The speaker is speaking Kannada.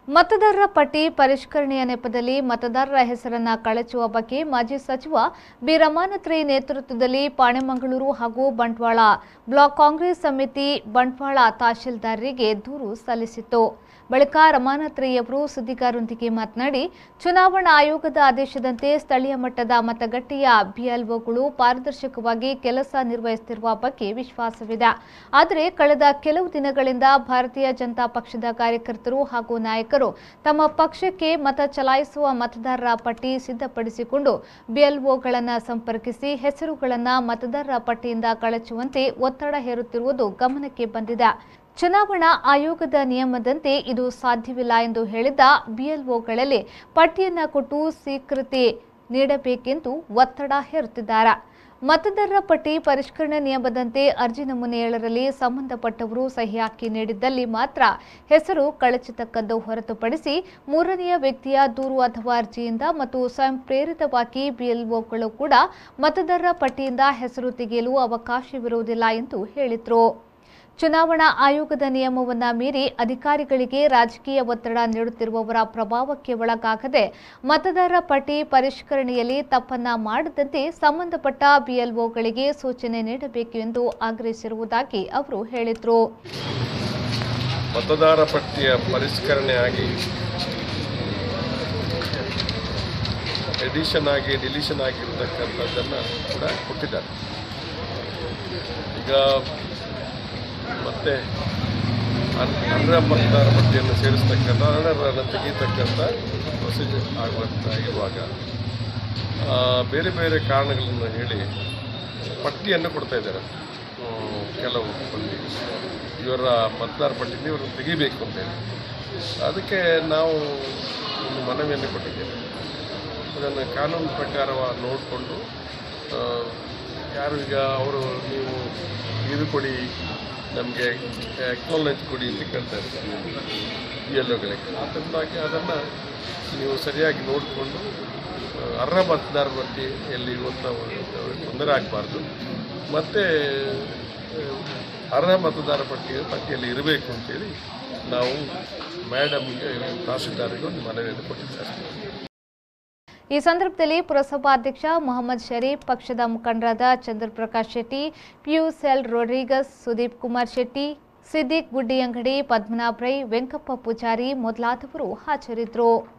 ಮತದಾರರ ಪಟ್ಟಿ ಪರಿಷ್ಕರಣೆಯ ನೆಪದಲ್ಲಿ ಮತದಾರರ ಹೆಸರನ್ನ ಕಳಚುವ ಬಗ್ಗೆ ಮಾಜಿ ಸಚಿವ ಬಿ ರಮಾನಾಥ್ರೈ ನೇತೃತ್ವದಲ್ಲಿ ಪಾಣೆಮಂಗಳೂರು ಹಾಗೂ ಬಂಟ್ವಾಳ ಬ್ಲಾಕ್ ಕಾಂಗ್ರೆಸ್ ಸಮಿತಿ ಬಂಟ್ವಾಳ ತಹಶೀಲ್ದಾರರಿಗೆ ದೂರು ಸಲ್ಲಿಸಿತ್ತು ಬಳಿಕ ರಮಾನಾಥ್ ರೈಯವರು ಸುದ್ದಿಗಾರರೊಂದಿಗೆ ಮಾತನಾಡಿ ಚುನಾವಣಾ ಆಯೋಗದ ಆದೇಶದಂತೆ ಸ್ಥಳೀಯ ಮಟ್ಟದ ಮತಗಟ್ಟೆಯ ಬಿಎಲ್ಒಗಳು ಪಾರದರ್ಶಕವಾಗಿ ಕೆಲಸ ನಿರ್ವಹಿಸುತ್ತಿರುವ ಬಗ್ಗೆ ವಿಶ್ವಾಸವಿದೆ ಆದರೆ ಕಳೆದ ಕೆಲವು ದಿನಗಳಿಂದ ಭಾರತೀಯ ಜನತಾ ಪಕ್ಷದ ಕಾರ್ಯಕರ್ತರು ಹಾಗೂ ನಾಯಕರು ತಮ್ಮ ಪಕ್ಷಕ್ಕೆ ಮತ ಚಲಾಯಿಸುವ ಮತದಾರರ ಪಟ್ಟಿ ಸಿದ್ಧಪಡಿಸಿಕೊಂಡು ಬಿಎಲ್ಒಗಳನ್ನು ಸಂಪರ್ಕಿಸಿ ಹೆಸರುಗಳನ್ನು ಮತದಾರರ ಪಟ್ಟಿಯಿಂದ ಕಳಚುವಂತೆ ಒತ್ತಡ ಹೇರುತ್ತಿರುವುದು ಗಮನಕ್ಕೆ ಬಂದಿದೆ ಚುನಾವಣಾ ಆಯೋಗದ ನಿಯಮದಂತೆ ಇದು ಸಾಧ್ಯವಿಲ್ಲ ಎಂದು ಹೇಳಿದ ಬಿಎಲ್ಒಗಳಲ್ಲಿ ಪಟ್ಟಿಯನ್ನ ಕೊಟ್ಟು ಸ್ವೀಕೃತಿ ನೀಡಬೇಕೆಂದು ಒತ್ತಡ ಹೇರುತ್ತಿದ್ದಾರೆ ಮತದಾರರ ಪಟ್ಟಿ ಪರಿಷ್ಕರಣೆ ನಿಯಮದಂತೆ ಅರ್ಜಿ ನಮೂನೆ ಏಳರಲ್ಲಿ ಸಂಬಂಧಪಟ್ಟವರು ಸಹಿ ಹಾಕಿ ನೀಡಿದ್ದಲ್ಲಿ ಮಾತ್ರ ಹೆಸರು ಕಳಚತಕ್ಕದ್ದು ಹೊರತುಪಡಿಸಿ ಮೂರನೆಯ ವ್ಯಕ್ತಿಯ ದೂರು ಅಥವಾ ಅರ್ಜಿಯಿಂದ ಮತ್ತು ಸ್ವಯಂ ಪ್ರೇರಿತವಾಗಿ ಬಿಎಲ್ಒಗಳು ಕೂಡ ಮತದಾರರ ಪಟ್ಟಿಯಿಂದ ಹೆಸರು ತೆಗೆಯಲು ಅವಕಾಶವಿರುವುದಿಲ್ಲ ಎಂದು ಹೇಳಿದರು ಚುನಾವಣಾ ಆಯೋಗದ ನಿಯಮವನ್ನ ಮೀರಿ ಅಧಿಕಾರಿಗಳಿಗೆ ರಾಜಕೀಯ ಒತ್ತಡ ನೀಡುತ್ತಿರುವವರ ಪ್ರಭಾವಕ್ಕೆ ಒಳಗಾಗದೆ ಮತದಾರರ ಪಟ್ಟಿ ಪರಿಷ್ಕರಣೆಯಲ್ಲಿ ತಪ್ಪನ್ನ ಮಾಡದಂತೆ ಸಂಬಂಧಪಟ್ಟ ಬಿಎಲ್ಒಗಳಿಗೆ ಸೂಚನೆ ನೀಡಬೇಕು ಎಂದು ಆಗ್ರಹಿಸಿರುವುದಾಗಿ ಅವರು ಹೇಳಿದರು ಮತದಾರ ಪಟ್ಟಿಯ ಪರಿಷ್ಕರಣೆ ಆಗಿ ಎಡಿಷನ್ ಆಗಿ ಡಿಲೀಷನ್ ಆಗಿರ್ತಕ್ಕಂಥದ್ದನ್ನು ಕೂಡ ಕೊಟ್ಟಿದ್ದಾರೆ ಈಗ ಮತ್ತೆ ಅನ್- ಅರ್ಹ ಮತದಾರ ಪಟ್ಟಿಯನ್ನು ಸೇರಿಸ್ತಕ್ಕಂಥ ಅನರ್ಹರನ್ನು ತೆಗೀತಕ್ಕಂಥ ಪ್ರೊಸೀಜರ್ ಆಗುವಂತ ಇರುವಾಗ ಆ, ಬೇರೆ ಬೇರೆ ಕಾರಣಗಳನ್ನು ಹೇಳಿ ಪಟ್ಟಿಯನ್ನು ಕೊಡ್ತಾ ಇದ್ದಾರೆ ಹ್ಮ್, ಕೆಲವು ಮಂದಿ ಇವರ ಮತದಾರ ಪಟ್ಟಿಯಿಂದ ಇವರು ತೆಗಿಬೇಕು ಅಂತೇಳಿ ಅದಕ್ಕೆ ನಾವು ಒಂದು ಮನವಿಯನ್ನು ಕೊಟ್ಟಿದ್ದೇವೆ ಅದನ್ನು ಕಾನೂನು ಪ್ರಕಾರ ನೋಡಿಕೊಂಡು ಯಾರು ಈಗ ಅವರು ನೀವು ಇದು ಕೊಡಿ ನಮಗೆ ಎಕ್ನಾಲೇಜ್ ಕೊಡಿ ಅಂತ ಕೇಳ್ತಾ ಇರ್ತಾರೆ ಬಿ ಎಲ್ ಒಗಳಿಗೆ ಅದರಿಂದಾಗಿ ಅದನ್ನು ನೀವು ಸರಿಯಾಗಿ ನೋಡಿಕೊಂಡು ಅರ್ಹ ಮತದಾರ ಪಟ್ಟಿಯಲ್ಲಿ ಇರುವಂಥ ತೊಂದರೆ ಆಗಬಾರ್ದು ಮತ್ತು ಅರ್ಹ ಮತದಾರ ಪಟ್ಟಿ ಪಟ್ಟಿಯಲ್ಲಿ ಇರಬೇಕು ಅಂತೇಳಿ ನಾವು ಮೇಡಮ್ಗೆ ತಹಸೀಲ್ದಾರಿಗೆ ಒಂದು ಮನವಿಯನ್ನು ಕೊಟ್ಟಿದ್ದಾರೆ ಈ ಸಂದರ್ಭದಲ್ಲಿ ಪುರಸಭಾಧ್ಯಕ್ಷ ಮೊಹಮ್ಮದ್ ಶರೀಫ್ ಪಕ್ಷದ ಮುಖಂಡರಾದ ಚಂದ್ರಪ್ರಕಾಶ್ ಶೆಟ್ಟಿ ಪಿಯೂಸ್ ಎಲ್ ರೊಡ್ರಿಗಸ್ ಸುದೀಪ್ ಕುಮಾರ್ ಶೆಟ್ಟಿ ಸಿದ್ದಿಕ್ ಗುಡ್ಡಿಯಂಗಡಿ ಪದ್ಮನಾಭ್ ರೈ ವೆಂಕಪ್ಪ ಪೂಜಾರಿ ಮೊದಲಾದವರು ಹಾಜರಿದ್ದರು